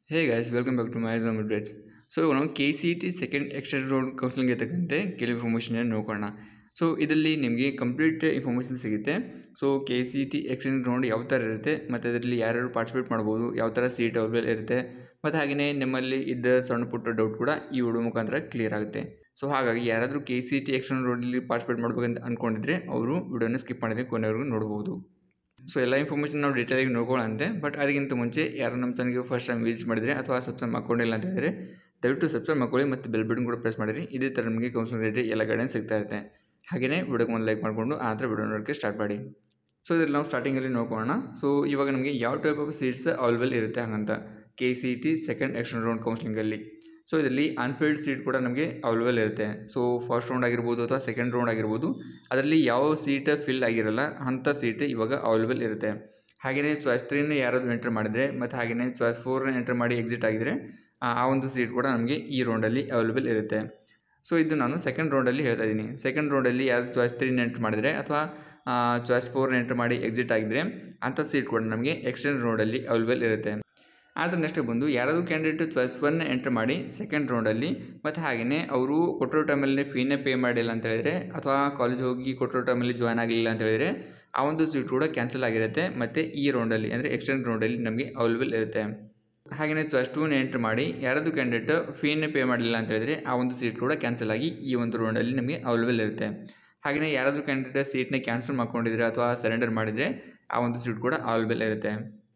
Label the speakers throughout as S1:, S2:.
S1: hey guys welcome back to my exam updates so ಇವಾಗ ನಾವು K C T second extend round ಕೌನ್ಸಿಲಿಂಗ್ಗೆ ತಕ್ಕಂತೆ ಕೆಲವು ಇನ್ಫಾರ್ಮೇಷನ್ ನೋಡೋಣ ಸೊ ಇದರಲ್ಲಿ ನಿಮಗೆ ಕಂಪ್ಲೀಟ್ ಇನ್ಫಾರ್ಮೇಷನ್ ಸಿಗುತ್ತೆ so K C T extend round ಯಾವ ಥರ ಇರುತ್ತೆ ಮತ್ತು ಅದರಲ್ಲಿ ಯಾರ್ಯಾರು ಪಾರ್ಟಿಸಿಪೇಟ್ ಮಾಡ್ಬೋದು ಯಾವ ಥರ ಸೀಟ್ ಅವೈಲೇಬಲ್ ಇರುತ್ತೆ ಮತ್ತು ಹಾಗೆಯೇ ನಿಮ್ಮಲ್ಲಿ ಇದ್ದ ಸಣ್ಣ ಪುಟ್ಟ ಡೌಟ್ ಕೂಡ ಈ ವಿಡಿಯೋ ಮುಖಾಂತರ ಕ್ಲಿಯರ್ ಆಗುತ್ತೆ ಸೊ ಹಾಗಾಗಿ ಯಾರಾದರೂ ಕೆ ಸಿ ಟಿ ಎಕ್ಸ್ಟೆಂಡ್ ರೌಂಡಲ್ಲಿ ಪಾರ್ಟಿಸಿಪೇಟ್ ಮಾಡ್ಬೇಕಂತ ಅಂದ್ಕೊಂಡಿದ್ರೆ ಅವರು ವಿಡಿಯೋನ ಸ್ಕಿಪ್ ಮಾಡಿದ್ರೆ ಕೊನೆವರೆಗೂ ನೋಡ್ಬೋದು ಸೊ ಎಲ್ಲ ಇನ್ಫಾರ್ಮೇಷನ್ ನಾವು ಡೀಟೇಲಾಗಿ ನೋಡ್ಕೊಳ್ಳಂತೆ ಬಟ್ ಅದಕ್ಕಿಂತ ಮುಂಚೆ ಯಾರು ನಮ್ಮ ಚಾನಲ್ಗೆ ಫಸ್ಟ್ ಟೈಮ್ ವಿಸಿಟ್ ಮಾಡಿದರೆ ಅಥವಾ ಸಬ್ಸ್ಕ್ರೈಬ್ ಮಾಡ್ಕೊಂಡಿಲ್ಲ ಅಂತ ಹೇಳಿದ್ರೆ ದಯವಿಟ್ಟು ಸಬ್ಸ್ಕ್ರೈಬ್ ಮಾಡ್ಕೊಳ್ಳಿ ಮತ್ತು ಬೆಲ್ ಬಟನ್ ಕೂಡ ಪ್ರೆಸ್ ಮಾಡಿರಿ ಇದೇ ಥರ ನಮಗೆ ಕೌನ್ಸಿಲಿಂಗ್ ರಿಲೇಟೆಡ್ ಎಲ್ಲ ಗೈಡೆನ್ಸ್ ಸಿಗ್ತಾ ಇರುತ್ತೆ ಹಾಗೆಯೇ ವಿಡಿಯೋಗೆ ಒಂದು ಲೈಕ್ ಮಾಡಿಕೊಂಡು ಆ ಥರ ವಿಡಿಯೋ ನೋಡೋಕ್ಕೆ ಸ್ಟಾರ್ಟ್ ಮಾಡಿ ಸೊ ಇದ್ರಲ್ಲಿ ನಾವು ಸ್ಟಾರ್ಟಿಂಗಲ್ಲಿ ನೋಡ್ಕೊಳ್ಳೋಣ ಸೊ ಇವಾಗ ನಮಗೆ ಯಾವ ಟೈಪ್ ಆಫ್ ಸೀಟ್ಸ್ ಅವೈಲೇಬಲ್ ಇರುತ್ತೆ ಹಾಗಂತ K C T second extend round ಕೌನ್ಸಿಲಿಂಗಲ್ಲಿ ಸೊ ಇದರಲ್ಲಿ ಅನ್ಫೀಲ್ಡ್ ಸೀಟ್ ಕೂಡ ನಮಗೆ ಅವೈಲೇಬಲ್ ಇರುತ್ತೆ ಸೊ ಫಸ್ಟ್ ರೌಂಡ್ ಆಗಿರ್ಬೋದು ಅಥವಾ ಸೆಕೆಂಡ್ ರೌಂಡ್ ಆಗಿರ್ಬೋದು ಅದರಲ್ಲಿ ಯಾವ ಸೀಟ್ ಫಿಲ್ ಆಗಿರಲ್ಲ ಅಂಥ ಸೀಟ್ ಇವಾಗ ಅವೈಲೇಬಲ್ ಇರುತ್ತೆ ಹಾಗೆಯೇ ಚಾಯ್ಸ್ ತ್ರೀನ ಯಾರಾದರೂ ಎಂಟರ್ ಮಾಡಿದರೆ ಮತ್ತು ಹಾಗೆಯೇ ಚಾಯ್ಸ್ ಫೋರ್ನ ಎಂಟರ್ ಮಾಡಿ ಎಕ್ಸಿಟ್ ಆಗಿದರೆ ಆ ಆ ಒಂದು ಸೀಟ್ ಕೂಡ ನಮಗೆ ಈ ರೌಂಡಲ್ಲಿ ಅವೈಲೇಬಲ್ ಇರುತ್ತೆ ಸೊ ಇದು ನಾನು ಸೆಕೆಂಡ್ ರೌಂಡಲ್ಲಿ ಹೇಳ್ತಾ ಇದ್ದೀನಿ ಸೆಕೆಂಡ್ ರೌಂಡಲ್ಲಿ ಯಾರು ಚಾಯ್ಸ್ ತ್ರೀನ ಎಂಟರ್ ಮಾಡಿದರೆ ಅಥವಾ ಚಾಯ್ಸ್ ಫೋರ್ನ ಎಂಟರ್ ಮಾಡಿ ಎಕ್ಸಿಟ್ ಆಗಿದರೆ ಅಂಥ ಸೀಟ್ ಕೂಡ ನಮಗೆ ಎಕ್ಸ್ಟೆಂಡ್ ರೌಂಡಲ್ಲಿ ಅವೈಲೇಬಲ್ ಇರುತ್ತೆ ಆದರೆ ನೆಕ್ಸ್ಟ್ ಬಂದು ಯಾರಾದರೂ ಕ್ಯಾಂಡಿಡೇಟ್ ಚಾಯ್ಸ್ ಒನ್ನ ಎಂಟರ್ ಮಾಡಿ ಸೆಕೆಂಡ್ ರೌಂಡಲ್ಲಿ ಮತ್ತು ಹಾಗೆಯೇ ಅವರು ಕೊಟ್ಟಿರೋ ಟೈಮಲ್ಲಿ ಫೀನೇ ಪೇ ಮಾಡಿಲ್ಲ ಅಂತ ಹೇಳಿದರೆ ಅಥವಾ ಕಾಲೇಜ್ ಹೋಗಿ ಕೊಟ್ಟಿರೋ ಟೈಮಲ್ಲಿ ಜಾಯ್ನ್ ಆಗಲಿಲ್ಲ ಅಂತ ಹೇಳಿದರೆ ಆ ಒಂದು ಸೀಟ್ ಕೂಡ ಕ್ಯಾನ್ಸಲ್ ಆಗಿರುತ್ತೆ ಮತ್ತು ಈ ರೌಂಡಲ್ಲಿ ಅಂದರೆ ಎಕ್ಸ್ಟೆಂಡ್ ರೌಂಡಲ್ಲಿ ನಮಗೆ ಅವೈಲೇಬಲ್ ಇರುತ್ತೆ ಹಾಗೆಯೇ ಚಾಯ್ಸ್ ಟೂನ ಎಂಟ್ರ್ ಮಾಡಿ ಯಾರಾದರೂ ಕ್ಯಾಂಡಿಡೇಟ್ ಫೀನೇ ಪೇ ಮಾಡಲಿಲ್ಲ ಅಂತ ಹೇಳಿದರೆ ಆ ಒಂದು ಸೀಟ್ ಕೂಡ ಕ್ಯಾನ್ಸಲ್ ಆಗಿ ಈ ಒಂದು ರೌಂಡಲ್ಲಿ ನಮಗೆ ಅವೈಲೇಬಲ್ ಇರುತ್ತೆ ಹಾಗೆಯೇ ಯಾರಾದರೂ ಕ್ಯಾಂಡಿಡೇಟ್ ಸೀಟ್ನ ಕ್ಯಾನ್ಸಲ್ ಮಾಡ್ಕೊಂಡಿದ್ರೆ ಅಥವಾ ಸರೆಂಡರ್ ಮಾಡಿದರೆ ಆ ಒಂದು ಸೀಟ್ ಕೂಡ ಅವೈಲೇಬಲ್ ಇರುತ್ತೆ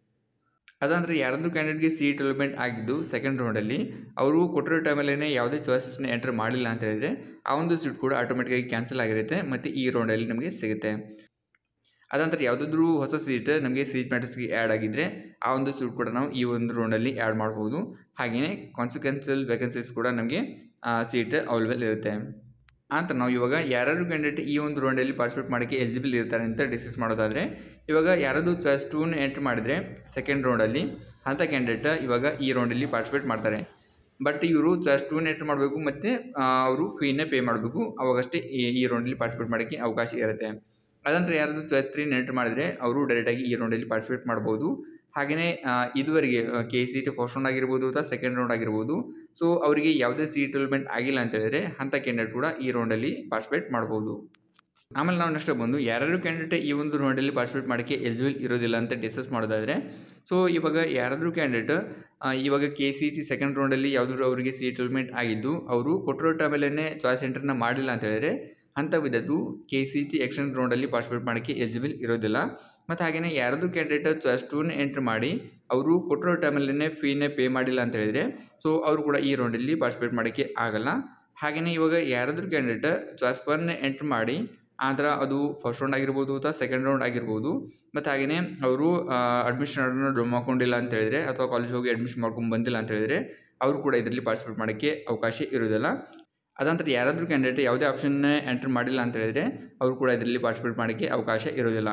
S1: ಅದಂದರೆ ಯಾರಾದರೂ ಕ್ಯಾಂಡಿಡೇಟ್ಗೆ ಸೀಟ್ ಅಲಾಟ್ಮೆಂಟ್ ಆಗಿದ್ದು ಸೆಕೆಂಡ್ ರೌಂಡಲ್ಲಿ ಅವರು ಕೊಟ್ಟಿರೋ ಟೈಮಲ್ಲೇ ಯಾವುದೇ ಚಾಯ್ಸಸ್ನ ಎಂಟರ್ ಮಾಡಿಲ್ಲ ಅಂತ ಹೇಳಿದರೆ ಆ ಒಂದು ಸೀಟ್ ಕೂಡ ಆಟೋಮೆಟಿಕಾಗಿ ಕ್ಯಾನ್ಸಲ್ ಆಗಿರುತ್ತೆ ಮತ್ತು ಈ ರೌಂಡಲ್ಲಿ ನಮಗೆ ಸಿಗುತ್ತೆ ಅದಂತರ ಯಾವುದಾದ್ರೂ ಹೊಸ ಸೀಟ್ ನಮಗೆ ಸೀಟ್ ಮ್ಯಾಟರ್ಸ್ಗೆ ಆ್ಯಡ್ ಆಗಿದ್ದರೆ ಆ ಒಂದು ಸೀಟ್ ಕೂಡ ನಾವು ಈ ಒಂದು ರೌಂಡಲ್ಲಿ ಆ್ಯಡ್ ಮಾಡ್ಬೋದು ಹಾಗೆಯೇ ಕಾನ್ಸಿಕ್ವೆನ್ಸಲ್ ವೇಕೆನ್ಸೀಸ್ ಕೂಡ ನಮಗೆ ಸೀಟ್ ಅವೈಲೇಬಲ್ ಇರುತ್ತೆ ಅಂತ ನಾವು ಇವಾಗ ಯಾರ್ಯಾರು ಕ್ಯಾಂಡಿಡೇಟ್ ಈ ಒಂದು ರೌಂಡಲ್ಲಿ ಪಾರ್ಟಿಸಿಪೇಟ್ ಮಾಡೋಕ್ಕೆ ಎಲಿಜಿಬಲ್ ಇರ್ತಾರೆ ಅಂತ ಡಿಸ್ಕಸ್ ಮಾಡೋದಾದರೆ ಇವಾಗ ಯಾರಾದರೂ ಚಾಯ್ಸ್ ಟೂನ ಎಂಟ್ರ್ ಮಾಡಿದರೆ ಸೆಕೆಂಡ್ ರೌಂಡಲ್ಲಿ ಅಂಥ ಕ್ಯಾಂಡಿಡೇಟ್ ಇವಾಗ ಈ ರೌಂಡಲ್ಲಿ ಪಾರ್ಟಿಸಿಪೇಟ್ ಮಾಡ್ತಾರೆ ಬಟ್ ಇವರು ಚಾಯ್ಸ್ ಟೂನ ಎಂಟ್ರ್ ಮಾಡಬೇಕು ಮತ್ತು ಅವರು ಫೀನೇ ಪೇ ಮಾಡಬೇಕು ಅವಾಗಷ್ಟೇ ಈ ಈ ರೌಂಡಲ್ಲಿ ಪಾರ್ಟಿಸಿಪೇಟ್ ಮಾಡೋಕ್ಕೆ ಅವಕಾಶ ಇರುತ್ತೆ ಅದಂತರ ಯಾರಾದರೂ ಚಾಯ್ಸ್ ತ್ರೀನ ಎಂಟ್ರ್ ಮಾಡಿದರೆ ಅವರು ಡೈರೆಕ್ಟಾಗಿ ಈ ರೌಂಡಲ್ಲಿ ಪಾರ್ಟಿಸಿಪೇಟ್ ಮಾಡ್ಬೋದು ಹಾಗೆಯೇ ಇದುವರೆಗೆ K C T first round ಆಗಿರ್ಬೋದು ಅಥವಾ ಸೆಕೆಂಡ್ ರೌಂಡ್ ಆಗಿರ್ಬೋದು ಸೊ ಅವರಿಗೆ ಯಾವುದೇ ಸೀಟ್ ಅಲಾಟ್ಮೆಂಟ್ ಆಗಿಲ್ಲ ಅಂತ ಹೇಳಿದ್ರೆ ಅಂಥ ಕ್ಯಾಂಡಿಡೇಟ್ ಕೂಡ ಈ ರೌಂಡಲ್ಲಿ ಪಾರ್ಟಿಸಿಪೇಟ್ ಮಾಡ್ಬೋದು ಆಮೇಲೆ ನಾವು ನೆಕ್ಸ್ಟ್ ಬಂದು ಯಾರ್ಯಾರು ಕ್ಯಾಂಡಿಡೇಟ್ ಈ ಒಂದು ರೌಂಡಲ್ಲಿ ಪಾರ್ಟಿಸಿಪೇಟ್ ಮಾಡೋಕ್ಕೆ ಎಲಿಜಿಬಲ್ ಇರೋದಿಲ್ಲ ಅಂತ ಡಿಸ್ಕಸ್ ಮಾಡೋದಾದರೆ ಸೊ ಇವಾಗ ಯಾರಾದರೂ ಕ್ಯಾಂಡಿಡೇಟ್ ಇವಾಗ ಕೆ ಸಿ ಟಿ ಸೆಕೆಂಡ್ ರೌಂಡಲ್ಲಿ ಯಾವುದಾದ್ರು ಅವರಿಗೆ ಸೀಟ್ ಅಲಾಟ್ಮೆಂಟ್ ಆಗಿದ್ದು ಅವರು ಕೊಟ್ಟಿರೋ ಟೈಮಲ್ಲೇ ಚಾಯ್ಸ್ ಎಂಟರ್ನ ಮಾಡಿಲ್ಲ ಅಂತ ಹೇಳಿದ್ರೆ ಅಂಥ ವಿಧದ್ದು ಕೆ ಸಿ ಟಿ ಎಕ್ಸ್ಟೆಂಡ್ ರೌಂಡಲ್ಲಿ ಪಾರ್ಟಿಸಿಪೇಟ್ ಮಾಡೋಕ್ಕೆ ಎಲಿಜಿಬಲ್ ಇರೋದಿಲ್ಲ ಮತ್ತು ಹಾಗೆಯೇ ಯಾರಾದರೂ ಕ್ಯಾಂಡಿಡೇಟ್ ಚಾಯ್ಸ್ ಟೂನ ಎಂಟ್ರ್ ಮಾಡಿ ಅವರು ಕೊಟ್ಟಿರೋ ಟೈಮಲ್ಲೇ ಫೀನೇ ಪೇ ಮಾಡಿಲ್ಲ ಅಂತ ಹೇಳಿದರೆ ಸೊ ಅವರು ಕೂಡ ಈ ರೌಂಡಲ್ಲಿ ಪಾರ್ಟಿಸಿಪೇಟ್ ಮಾಡೋಕ್ಕೆ ಆಗಲ್ಲ ಹಾಗೆಯೇ ಇವಾಗ ಯಾರಾದರೂ ಕ್ಯಾಂಡಿಡೇಟ್ ಚಾಯ್ಸ್ ಒನ್ನ ಎಂಟ್ರ್ ಮಾಡಿ ಆದ್ರೆ ಅದು ಫಸ್ಟ್ ರೌಂಡ್ ಆಗಿರ್ಬೋದು ಅಥವಾ ಸೆಕೆಂಡ್ ರೌಂಡ್ ಆಗಿರ್ಬೋದು ಮತ್ತು ಹಾಗೆಯೇ ಅವರು ಅಡ್ಮಿಷನ್ ಆರ್ಡರ್ನ ಡ್ರಾ ಮಾಡ್ಕೊಂಡಿಲ್ಲ ಅಂತ ಹೇಳಿದರೆ ಅಥವಾ ಕಾಲೇಜ್ ಹೋಗಿ ಅಡ್ಮಿಷನ್ ಮಾಡ್ಕೊಂಡು ಬಂದಿಲ್ಲ ಅಂತ ಹೇಳಿದರೆ ಅವರು ಕೂಡ ಇದರಲ್ಲಿ ಪಾರ್ಟಿಸಿಪೇಟ್ ಮಾಡೋಕ್ಕೆ ಅವಕಾಶ ಇರೋದಿಲ್ಲ ಅದಂತರ ಯಾರಾದರೂ ಕ್ಯಾಂಡಿಡೇಟ್ ಯಾವುದೇ ಆಪ್ಷನ್ನ ಎಂಟರ್ ಮಾಡಿಲ್ಲ ಅಂತ ಹೇಳಿದರೆ ಅವರು ಕೂಡ ಇದರಲ್ಲಿ ಪಾರ್ಟಿಸಿಪೇಟ್ ಮಾಡೋಕ್ಕೆ ಅವಕಾಶ ಇರೋದಿಲ್ಲ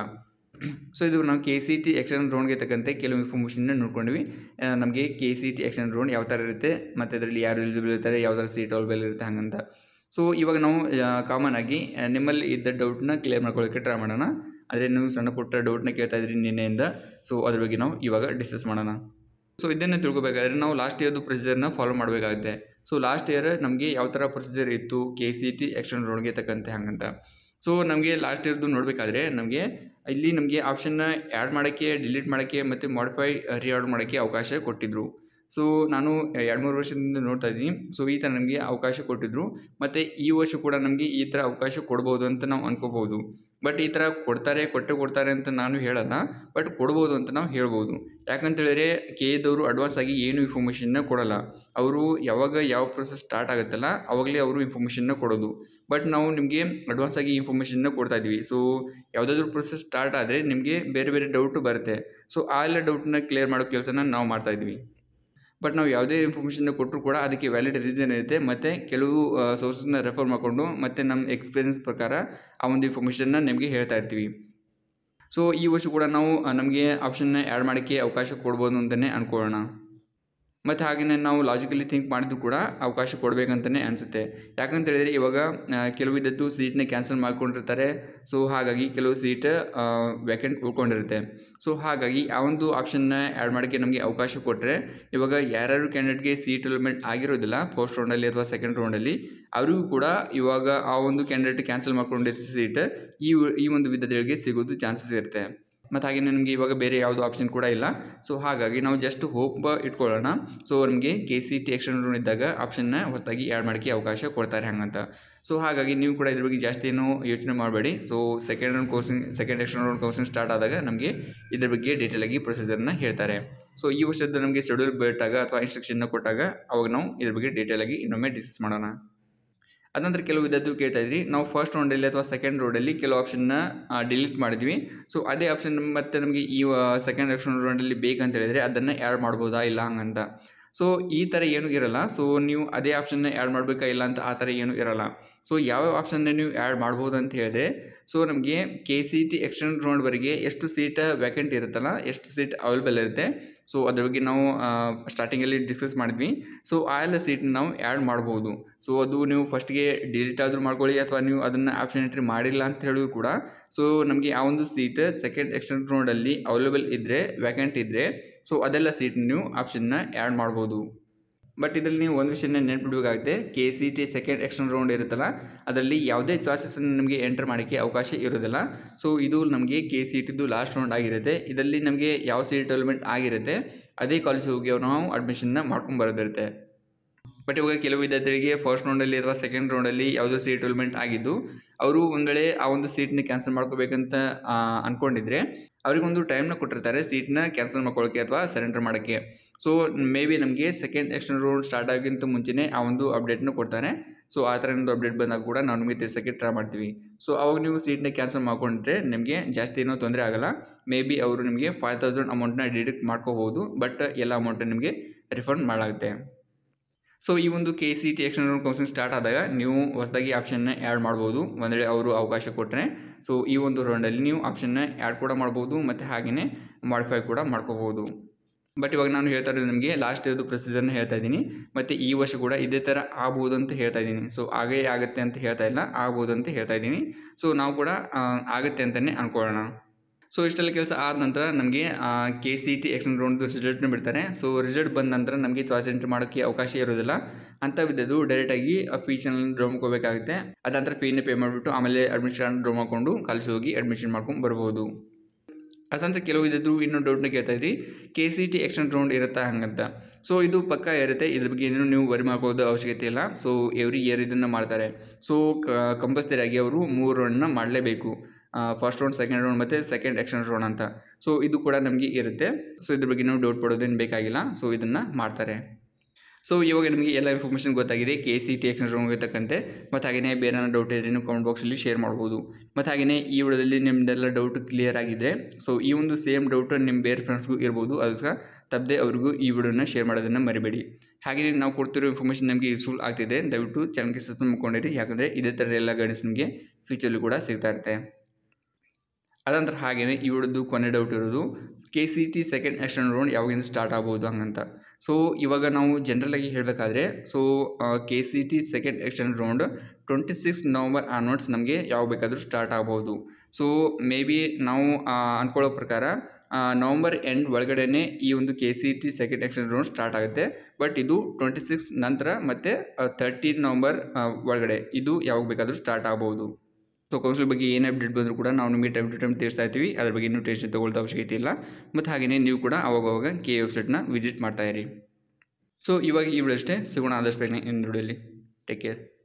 S1: ಸೊ ಇದು ನಾವು ಕೆ ಸಿ ಟಿ ಎಕ್ಸ್ಟೆಂಡ್ ರೌಂಡ್ಗೆ ತಕ್ಕಂತೆ ಕೆಲವು ಇನ್ಫಾರ್ಮೇಷನ್ನ ನೋಡ್ಕೊಂಡ್ವಿ ನಮಗೆ K C T extend round ಯಾವ ಥರ ಇರುತ್ತೆ ಮತ್ತು ಅದರಲ್ಲಿ ಯಾರು ಎಲಿಜಿಬಲ್ ಇರ್ತಾರೆ ಯಾವ ಥರ ಸೀಟ್ ಅವೈಲೇಬಲ್ ಇರುತ್ತೆ ಹಾಗಂತ ಸೊ ಇವಾಗ ನಾವು ಕಾಮನ್ ಆಗಿ ನಿಮ್ಮಲ್ಲಿ ಇದ್ದ ಡೌಟ್ನ ಕ್ಲಿಯರ್ ಮಾಡ್ಕೊಳ್ಳೋಕ್ಕೆ ಟ್ರೈ ಮಾಡೋಣ ಆದರೆ ನೀವು ಸಣ್ಣ ಪುಟ್ಟ ಡೌಟ್ನ ಕೇಳ್ತಾ ಇದ್ರಿ ನಿನ್ನೆಯಿಂದ ಸೊ ಅದ್ರ ಬಗ್ಗೆ ನಾವು ಇವಾಗ ಡಿಸ್ಕಸ್ ಮಾಡೋಣ ಸೊ ಇದನ್ನು ತಿಳ್ಕೊಬೇಕಾದ್ರೆ ನಾವು ಲಾಸ್ಟ್ ಇಯರ್ದು ಪ್ರೊಸೀಜರ್ನ ಫಾಲೋ ಮಾಡಬೇಕಾಗುತ್ತೆ ಸೊ ಲಾಸ್ಟ್ ಇಯರ್ ನಮಗೆ ಯಾವ ಥರ ಪ್ರೊಸೀಜರ್ ಇತ್ತು ಕೆ ಸಿ ಟಿ ಎಕ್ಸ್ಟೆಂಡ್ ರೌಂಡ್ಗೆ ತಕ್ಕಂತೆ ಹಾಗಂತ ಸೊ ನಮಗೆ ಲಾಸ್ಟ್ ಇಯರ್ದು ನೋಡಬೇಕಾದ್ರೆ ನಮಗೆ ಇಲ್ಲಿ ನಮಗೆ ಆಪ್ಷನ್ನ ಆ್ಯಡ್ ಮಾಡೋಕ್ಕೆ ಡಿಲೀಟ್ ಮಾಡೋಕ್ಕೆ ಮತ್ತು ಮಾಡಿಫೈ ರಿಆರ್ಡ್ ಮಾಡೋಕ್ಕೆ ಅವಕಾಶ ಕೊಟ್ಟಿದ್ದರು ಸೊ ನಾನು ಎರಡು ಮೂರು ವರ್ಷದಿಂದ ನೋಡ್ತಾ ಇದ್ದೀನಿ ಸೊ ಈ ಥರ ನಮಗೆ ಅವಕಾಶ ಕೊಟ್ಟಿದ್ದರು ಮತ್ತು ಈ ವರ್ಷ ಕೂಡ ನಮಗೆ ಈ ಥರ ಅವಕಾಶ ಕೊಡ್ಬೋದು ಅಂತ ನಾವು ಅನ್ಕೋಬೋದು ಬಟ್ ಈ ಥರ ಕೊಡ್ತಾರೆ ಕೊಟ್ಟೆ ಕೊಡ್ತಾರೆ ಅಂತ ನಾನು ಹೇಳಲ್ಲ ಬಟ್ ಕೊಡ್ಬೋದು ಅಂತ ನಾವು ಹೇಳ್ಬೋದು ಯಾಕಂತ ಹೇಳಿದ್ರೆ ಕೆ ಎದವರು ಅಡ್ವಾನ್ಸ್ ಆಗಿ ಏನು ಇನ್ಫಾರ್ಮೇಷನ್ನ ಕೊಡಲ್ಲ ಅವರು ಯಾವಾಗ ಯಾವ ಪ್ರೊಸೆಸ್ ಸ್ಟಾರ್ಟ್ ಆಗುತ್ತಲ್ಲ ಅವಾಗಲೇ ಅವರು ಇನ್ಫಾರ್ಮೇಷನ್ನ ಕೊಡೋದು ಬಟ್ ನಾವು ನಿಮಗೆ ಅಡ್ವಾನ್ಸ್ ಆಗಿ ಇನ್ಫಾರ್ಮೇಷನ್ನ ಕೊಡ್ತಾ ಇದ್ವಿ ಸೊ ಯಾವುದಾದ್ರೂ ಪ್ರೊಸೆಸ್ ಸ್ಟಾರ್ಟ್ ಆದರೆ ನಿಮಗೆ ಬೇರೆ ಬೇರೆ ಡೌಟು ಬರುತ್ತೆ ಸೊ ಆ ಎಲ್ಲ ಡೌಟನ್ನ ಕ್ಲಿಯರ್ ಮಾಡೋ ಕೆಲಸನ ನಾವು ಮಾಡ್ತಾ ಇದ್ವಿ ಬಟ್ ನಾವು ಯಾವುದೇ ಇನ್ಫಾರ್ಮೇಷನ್ನ ಕೊಟ್ಟರು ಕೂಡ ಅದಕ್ಕೆ ವ್ಯಾಲಿಡ್ ರೀಸನ್ ಇರುತ್ತೆ ಮತ್ತು ಕೆಲವು ಸೋರ್ಸನ್ನ ರೆಫರ್ ಮಾಡಿಕೊಂಡು ಮತ್ತು ನಮ್ಮ ಎಕ್ಸ್ಪೀರಿಯನ್ಸ್ ಪ್ರಕಾರ ಆ ಒಂದು ಇನ್ಫಾರ್ಮೇಷನ್ನ ನಿಮಗೆ ಹೇಳ್ತಾ ಇರ್ತೀವಿ ಸೊ ಈ ವರ್ಷ ಕೂಡ ನಾವು ನಮಗೆ ಆಪ್ಷನ್ನ ಆ್ಯಡ್ ಮಾಡೋಕ್ಕೆ ಅವಕಾಶ ಕೊಡ್ಬೋದು ಅಂತಲೇ ಅಂದ್ಕೊಳ್ಳೋಣ ಮತ್ತು ಹಾಗೆಯೇ ನಾವು ಲಾಜಿಕಲಿ ಥಿಂಕ್ ಮಾಡಿದ್ರು ಕೂಡ ಅವಕಾಶ ಕೊಡಬೇಕಂತಲೇ ಅನಿಸುತ್ತೆ ಯಾಕಂತ ಹೇಳಿದರೆ ಇವಾಗ ಆ, ಕೆಲವು ಇದ್ದದ್ದು ಸೀಟ್ನ ಕ್ಯಾನ್ಸಲ್ ಮಾಡ್ಕೊಂಡಿರ್ತಾರೆ ಸೊ ಹಾಗಾಗಿ ಕೆಲವು ಸೀಟ್ ವೇಕೆಂಟ್ ಉಳ್ಕೊಂಡಿರುತ್ತೆ ಸೊ ಹಾಗಾಗಿ ಆ ಒಂದು ಆಪ್ಷನ್ನ ಆ್ಯಡ್ ಮಾಡೋಕ್ಕೆ ನಮಗೆ ಅವಕಾಶ ಕೊಟ್ಟರೆ ಇವಾಗ ಯಾರ್ಯಾರು ಕ್ಯಾಂಡಿಡೇಟ್ಗೆ ಸೀಟ್ ಅಲಾಟ್ಮೆಂಟ್ ಆಗಿರೋದಿಲ್ಲ ಫಸ್ಟ್ ರೌಂಡಲ್ಲಿ ಅಥವಾ ಸೆಕೆಂಡ್ ರೌಂಡಲ್ಲಿ ಅವರಿಗೂ ಕೂಡ ಇವಾಗ ಆ ಒಂದು ಕ್ಯಾಂಡಿಡೇಟ್ ಕ್ಯಾನ್ಸಲ್ ಮಾಡ್ಕೊಂಡಿದ್ದ ಸೀಟ್ ಈ ಈ ಒಂದು ವಿಧಗಳಿಗೆ ಸಿಗೋದು ಚಾನ್ಸಸ್ ಇರುತ್ತೆ ಮತ್ತು ಹಾಗೆ ನಮಗೆ ಇವಾಗ ಬೇರೆ ಯಾವುದು ಆಪ್ಷನ್ ಕೂಡ ಇಲ್ಲ ಸೊ ಹಾಗಾಗಿ ನಾವು ಜಸ್ಟ್ ಹೋಪ್ ಇಟ್ಕೊಳ್ಳೋಣ ಸೊ ನಮಗೆ K C T extend round ಇದ್ದಾಗ ಆಪ್ಷನ್ನ ಹೊಸದಾಗಿ ಆ್ಯಡ್ ಮಾಡೋಕ್ಕೆ ಅವಕಾಶ ಕೊಡ್ತಾರೆ ಹಂಗಂತ ಸೊ ಹಾಗಾಗಿ ನೀವು ಕೂಡ ಇದ್ರ ಬಗ್ಗೆ ಜಾಸ್ತಿ ಏನು ಯೋಚನೆ ಮಾಡಬೇಡಿ ಸೊ ಸೆಕೆಂಡ್ ರೌಂಡ್ ಕೋರ್ಸಿಂಗ್ ಸೆಕೆಂಡ್ ಎಕ್ಸ್ಟೆಂಡ್ ರೌಂಡ್ ಕೋರ್ಸಿಂಗ್ ಸ್ಟಾರ್ಟ್ ಆದಾಗ ನಮಗೆ ಇದ್ರ ಬಗ್ಗೆ ಡೀಟೇಲಾಗಿ ಪ್ರೊಸೀಜರ್ನ ಹೇಳ್ತಾರೆ ಸೊ ಈ ವರ್ಷದ ನಮಗೆ ಶೆಡ್ಯೂಲ್ ಬಿಟ್ಟಾಗ ಅಥವಾ ಇನ್ಸ್ಟ್ರಕ್ಷನ್ನ ಕೊಟ್ಟಾಗ ಅವಾಗ ನಾವು ಇದ್ರ ಬಗ್ಗೆ ಡೀಟೇಲಾಗಿ ಇನ್ನೊಮ್ಮೆ ಡಿಸ್ಕಸ್ ಮಾಡೋಣ ಅದಂತರ ಕೆಲವು ವಿದ್ಯಾರ್ಥಿಗಳು ಕೇಳ್ತಾ ಇದ್ರಿ ನಾವು ಫಸ್ಟ್ ರೌಂಡಲ್ಲಿ ಅಥವಾ ಸೆಕೆಂಡ್ ರೌಂಡಲ್ಲಿ ಕೆಲವು ಆಪ್ಷನ್ನ ಡಿಲೀಟ್ ಮಾಡಿದ್ವಿ ಸೊ ಅದೇ ಆಪ್ಷನ್ ಮತ್ತೆ ನಮಗೆ ಈ ಸೆಕೆಂಡ್ ಆಪ್ಷನ್ ರೌಂಡಲ್ಲಿ ಬೇಕಂತ ಹೇಳಿದರೆ ಅದನ್ನು ಆ್ಯಡ್ ಮಾಡ್ಬೋದಾ ಇಲ್ಲ ಹಂಗಂತ ಸೊ ಈ ಥರ ಏನೂ ಇರಲ್ಲ ಸೊ ನೀವು ಅದೇ ಆಪ್ಷನ್ನ ಆ್ಯಡ್ ಮಾಡಬೇಕಾ ಇಲ್ಲ ಅಂತ ಆ ಥರ ಏನೂ ಇರಲ್ಲ ಸೊ ಯಾವ ಆಪ್ಷನ್ನ ನೀವು ಆ್ಯಡ್ ಮಾಡ್ಬೋದು ಅಂತ ಹೇಳಿದ್ರೆ ಸೊ ನಮಗೆ ಕೆ ಸಿ ಟಿ ಎಕ್ಸ್ಟೆಂಡ್ ರೌಂಡ್ವರೆಗೆ ಎಷ್ಟು ಸೀಟ್ ವ್ಯಾಕೆಂಟ್ ಇರುತ್ತಲ್ಲ ಎಷ್ಟು ಸೀಟ್ ಅವೈಲೇಬಲ್ ಇರುತ್ತೆ ಸೊ ಅದ್ರ ಬಗ್ಗೆ ನಾವು ಸ್ಟಾರ್ಟಿಂಗಲ್ಲಿ ಡಿಸ್ಕಸ್ ಮಾಡಿದ್ವಿ ಸೊ ಆ ಎಲ್ಲ ಸೀಟ್ನ ನಾವು ಆ್ಯಡ್ ಮಾಡ್ಬೋದು ಸೊ ಅದು ನೀವು ಫಸ್ಟ್ಗೆ ಡಿಲೀಟ್ ಆದರೂ ಮಾಡ್ಕೊಳ್ಳಿ ಅಥವಾ ನೀವು ಅದನ್ನು ಆಪ್ಷನ್ ಎಂಟ್ರಿ ಮಾಡಿಲ್ಲ ಅಂತ ಹೇಳಿದ್ರು ಕೂಡ ಸೊ ನಮಗೆ ಆ ಒಂದು ಸೀಟ್ ಸೆಕೆಂಡ್ ಎಕ್ಸ್ಟೆಂಡ್ ರೌಂಡಲ್ಲಿ ಅವೈಲೇಬಲ್ ಇದ್ದರೆ ವ್ಯಾಕೆಂಟ್ ಇದ್ದರೆ ಸೊ ಅದೆಲ್ಲ ಸೀಟ್ ನೀವು ಆಪ್ಷನ್ನ ಆ್ಯಡ್ ಮಾಡ್ಬೋದು ಬಟ್ ಇದರಲ್ಲಿ ನೀವು ಒಂದು ವಿಷಯನ ನೆನ್ಪಿಡಬೇಕಾಗುತ್ತೆ K C T second extend round ಇರುತ್ತಲ್ಲ ಅದರಲ್ಲಿ ಯಾವುದೇ ಚಾಯ್ಸಸ್ಸನ್ನು ನಮಗೆ ಎಂಟರ್ ಮಾಡೋಕ್ಕೆ ಅವಕಾಶ ಇರೋದಿಲ್ಲ ಸೊ ಇದು ನಮಗೆ ಕೆ ಸಿ ಟಿದು ಲಾಸ್ಟ್ ರೌಂಡ್ ಆಗಿರುತ್ತೆ ಇದರಲ್ಲಿ ನಮಗೆ ಯಾವ ಸೀಟ್ ಡೆವಲಪ್ಮೆಂಟ್ ಆಗಿರುತ್ತೆ ಅದೇ ಕಾಲೇಜಿಗೆ ಹೋಗಿ ನಾವು ಅಡ್ಮಿಷನ್ನ ಮಾಡ್ಕೊಂಡು ಬರೋದಿರುತ್ತೆ ಬಟ್ ಇವಾಗ ಕೆಲವು ವಿದ್ಯಾರ್ಥಿಗಳಿಗೆ ಫಸ್ಟ್ ರೌಂಡಲ್ಲಿ ಅಥವಾ ಸೆಕೆಂಡ್ ರೌಂಡಲ್ಲಿ ಯಾವುದೋ ಸೀಟ್ ಡೆವಲಪ್ಮೆಂಟ್ ಆಗಿದ್ದು ಅವರು ಒಂದು ವೇಳೆ ಆ ಒಂದು ಸೀಟ್ನ ಕ್ಯಾನ್ಸಲ್ ಮಾಡ್ಕೋಬೇಕಂತ ಆ, ಅಂದ್ಕೊಂಡಿದ್ರೆ ಅವರಿಗೊಂದು ಟೈಮ್ನ ಕೊಟ್ಟಿರ್ತಾರೆ ಸೀಟ್ನ ಕ್ಯಾನ್ಸಲ್ ಮಾಡ್ಕೊಳ್ಳೋಕ್ಕೆ ಅಥವಾ ಸರೆಂಡರ್ ಮಾಡೋಕ್ಕೆ ಸೊ ಮೇ ಬಿ ನಮಗೆ ಸೆಕೆಂಡ್ ಎಕ್ಸ್ಟೆಂಡ್ ರೌಂಡ್ ಸ್ಟಾರ್ಟ್ ಆಗೋಕ್ಕಿಂತ ಮುಂಚೆನೇ ಆ ಒಂದು ಅಪ್ಡೇಟ್ನ ಕೊಡ್ತಾರೆ ಸೊ ಆ ಥರ ಒಂದು ಅಪ್ಡೇಟ್ ಬಂದಾಗ ಕೂಡ ನಾವು ನಿಮಗೆ ತಿಳಿಸೋಕ್ಕೆ ಟ್ರೈ ಮಾಡ್ತೀವಿ ಸೊ ಅವಾಗ ನೀವು ಸೀಟ್ನ ಕ್ಯಾನ್ಸಲ್ ಮಾಡ್ಕೊಂಡ್ರೆ ನಿಮಗೆ ಜಾಸ್ತಿ ಏನೂ ತೊಂದರೆ ಆಗಲ್ಲ ಮೇ ಬಿ ಅವರು ನಿಮಗೆ ಫೈವ್ ತೌಸಂಡ್ ಅಮೌಂಟ್ನ ಡಿಡಕ್ಟ್ ಮಾಡ್ಕೋಬೋದು ಬಟ್ ಎಲ್ಲ ಅಮೌಂಟನ್ನು ನಿಮಗೆ ರಿಫಂಡ್ ಮಾಡಾಗುತ್ತೆ ಸೊ ಈ ಒಂದು K C T external round counselling start ಆದಾಗ ನೀವು ಹೊಸದಾಗಿ ಆಪ್ಷನ್ನ ಆ್ಯಡ್ ಮಾಡ್ಬೋದು ಒಂದು ವೇಳೆ ಅವರು ಅವಕಾಶ ಕೊಟ್ಟರೆ ಸೊ ಈ ಒಂದು ರೌಂಡಲ್ಲಿ ನೀವು ಆಪ್ಷನ್ನ ಆ್ಯಡ್ ಕೂಡ ಮಾಡ್ಬೋದು ಮತ್ತು ಹಾಗೆಯೇ ಮಾಡಿಫೈ ಕೂಡ ಮಾಡ್ಕೋಬೋದು ಬಟ್ ಇವಾಗ ನಾನು ಹೇಳ್ತಾ ಇರೋದು ನಿಮಗೆ ಲಾಸ್ಟ್ ಇರೋದು ಪ್ರೊಸೀಜರ್ನ ಹೇಳ್ತಾ ಇದ್ದೀನಿ ಮತ್ತು ಈ ವರ್ಷ ಕೂಡ ಇದೇ ಥರ ಆಗ್ಬೋದು ಅಂತ ಹೇಳ್ತಾ ಇದ್ದೀನಿ ಸೊ ಆಗೇ ಆಗುತ್ತೆ ಅಂತ ಹೇಳ್ತಾ ಇಲ್ಲ ಆಗ್ಬೋದು ಅಂತ ಹೇಳ್ತಾ ಇದ್ದೀನಿ ಸೊ ನಾವು ಕೂಡ ಆ, ಆಗುತ್ತೆ ಅಂತಲೇ ಅಂದ್ಕೊಳ್ಳೋಣ ಸೊ ಇಷ್ಟೆಲ್ಲ ಕೆಲಸ ಆದ ನಂತರ ನಮಗೆ ಕೆ ಸಿ ಟಿ ಎಕ್ಸ್ಟೆಂಡ್ ರೌಂಡ್ದು ರಿಸಲ್ಟ್ನ ಬಿಡ್ತಾರೆ ಸೊ ರಿಸಲ್ಟ್ ಬಂದ ನಂತರ ನಮಗೆ ಚಾಯ್ಸ್ ಎಂಟ್ರಿ ಮಾಡೋಕ್ಕೆ ಅವಕಾಶ ಇರೋದಿಲ್ಲ ಅಂತ ವಿದ್ದದ್ದು ಡೈರೆಕ್ಟಾಗಿ ಫೀಸನ್ನು ಡ್ರಾ ಮಾಡ್ಕೋಬೇಕಾಗುತ್ತೆ ಅದಂತರ ಫೀನ ಪೇ ಮಾಡಿಬಿಟ್ಟು ಆಮೇಲೆ ಅಡ್ಮಿಷನ್ ಡ್ರಾ ಮಾಡಿಕೊಂಡು ಕಾಲೇಜ್ ಹೋಗಿ ಅಡ್ಮಿಷನ್ ಮಾಡ್ಕೊಂಡು ಬರ್ಬೋದು ಅದಂತರ ಕೆಲವು ಇದ್ದು ಇನ್ನೊಂದು ಡೌಟ್ನ ಕೇಳ್ತಾ ಇದ್ರಿ K C T extend round ಇರುತ್ತಾ ಹಂಗಂತ ಸೊ ಇದು ಪಕ್ಕ ಇರುತ್ತೆ ಇದ್ರ ಬಗ್ಗೆ ಏನೂ ನೀವು ವರಿ ಮಾಡ್ಕೋದು ಅವಶ್ಯಕತೆ ಇಲ್ಲ ಸೊ ಎವ್ರಿ ಇಯರ್ ಇದನ್ನು ಮಾಡ್ತಾರೆ ಸೊ ಕಂಪಲ್ಸರಿ ಆಗಿ ಅವರು ಮೂರು ರೌಂಡ್ನ ಮಾಡಲೇಬೇಕು ಫಸ್ಟ್ ರೌಂಡ್ ಸೆಕೆಂಡ್ ರೌಂಡ್ ಮತ್ತು ಸೆಕೆಂಡ್ ಎಕ್ಸ್ಟೆಂಡ್ ರೌಂಡ್ ಅಂತ ಸೊ ಇದು ಕೂಡ ನಮಗೆ ಇರುತ್ತೆ ಸೊ ಇದ್ರ ಬಗ್ಗೆ ನಾವು ಡೌಟ್ ಪಡೋದೇನು ಬೇಕಾಗಿಲ್ಲ ಸೊ ಇದನ್ನು ಮಾಡ್ತಾರೆ ಸೊ ಇವಾಗ ನಿಮಗೆ ಎಲ್ಲ ಇನ್ಫಾರ್ಮೇಷನ್ ಗೊತ್ತಾಗಿದೆ K C T extend round ಇರ್ತಕ್ಕಂತೆ ಮತ್ತು ಹಾಗೆಯೇ ಬೇರೆ ಡೌಟ್ ಇದ್ರೆ ನೀವು ಕಮೆಂಟ್ ಬಾಕ್ಸಲ್ಲಿ ಶೇರ್ ಮಾಡ್ಬೋದು ಮತ್ತು ಹಾಗೆಯೇ ಈ ವಿಡಿಯೋದಲ್ಲಿ ನಿಮ್ಮದೆಲ್ಲ ಡೌಟ್ ಕ್ಲಿಯರ್ ಆಗಿದೆ ಸೊ ಈ ಒಂದು ಸೇಮ್ ಡೌಟ್ ನಿಮ್ಮ ಬೇರೆ ಫ್ರೆಂಡ್ಸ್ಗೂ ಇರ್ಬೋದು ಅದಕ್ಕೆ ತಪ್ಪದೆ ಅವ್ರಿಗೂ ಈ ವಿಡಿಯೋನ ಶೇರ್ ಮಾಡೋದನ್ನು ಮರಿಬೇಡಿ ಹಾಗೆಯೇ ನಾವು ಕೊಡ್ತಿರೋ ಇನ್ಫಾರ್ಮೇಷನ್ ನಮಗೆ ಯೂಸ್ಫುಲ್ ಆಗ್ತಿದೆ ದಯವಿಟ್ಟು ಚಾನಲ್ಗೆ ಸಬ್ಸ್ಕ್ರೈಬ್ ಮಾಡ್ಕೊಂಡಿರಿ ಯಾಕಂದರೆ ಇದೇ ಥರ ಎಲ್ಲ ಗೈಡೆನ್ಸ್ ನಿಮಗೆ ಫ್ಯೂಚರ್ಲಿ ಕೂಡ ಸಿಗ್ತಾ ಇರುತ್ತೆ ಅದಂತರ ಹಾಗೆಯೇ ಈ ವಿಡಿಯೋದು ಕೊನೆ ಡೌಟ್ ಇರೋದು K C T second extend round ಯಾವಾಗಿಂದ ಸ್ಟಾರ್ಟ್ ಆಗ್ಬೋದು ಹಂಗಂತ ಸೊ ಇವಾಗ ನಾವು ಜನರಲಾಗಿ ಹೇಳಬೇಕಾದ್ರೆ so K C T second extend round twenty six November onwards ನಮಗೆ ಯಾವಾಗ ಬೇಕಾದರೂ ಸ್ಟಾರ್ಟ್ ಆಗ್ಬೋದು ಸೊ ಮೇ ಬಿ ನಾವು ಆ, ಅಂದ್ಕೊಳ್ಳೋ ಪ್ರಕಾರ ನವಂಬರ್ ಎಂಡ್ ಒಳಗಡೆನೇ ಈ ಒಂದು K C T second extend round start ಆಗುತ್ತೆ ಬಟ್ ಇದು ಟ್ವೆಂಟಿ ಸಿಕ್ಸ್ ನಂತರ ಮತ್ತು ತರ್ಟೀನ್ ನವಂಬರ್ ಒಳಗಡೆ ಇದು ಯಾವಾಗ ಬೇಕಾದರೂ ಸ್ಟಾರ್ಟ್ ಆಗ್ಬೋದು ಸೊ ಕೌನ್ಸಿಲ್ ಬಗ್ಗೆ ಏನು ಅಪ್ಡೇಟ್ ಬಂದರೂ ಕೂಡ ನಾವು ನಿಮಗೆ ಟೈಮ್ ಟು ಟೈಮ್ ತಿಳಿಸ್ತಾ ಇರ್ತೀವಿ ಅದ್ರ ಬಗ್ಗೆ ನೀವು ಟೆನ್ಷನ್ ತೊಗೊಳ್ತಾ ಅವಶ್ಯಕತೆ ಇಲ್ಲ ಮತ್ತು ಹಾಗೆಯೇ ನೀವು ಕೂಡ ಅವಾಗವಾಗ ಕೆ ವೆಬ್ಸೈಟ್ನ ವಿಸಿಟ್ ಮಾಡ್ತಾ ಇರಿ ಸೊ ಇವಾಗ ಈ ವಿಡಿಯೋ ಅಷ್ಟೇ ಸಿಗೋಣ ಆದಷ್ಟು ಬೇಗನೆ ಇನ್ನು ವಿಡಿಯೋಲಿ ಟೇಕ್ ಕೇರ್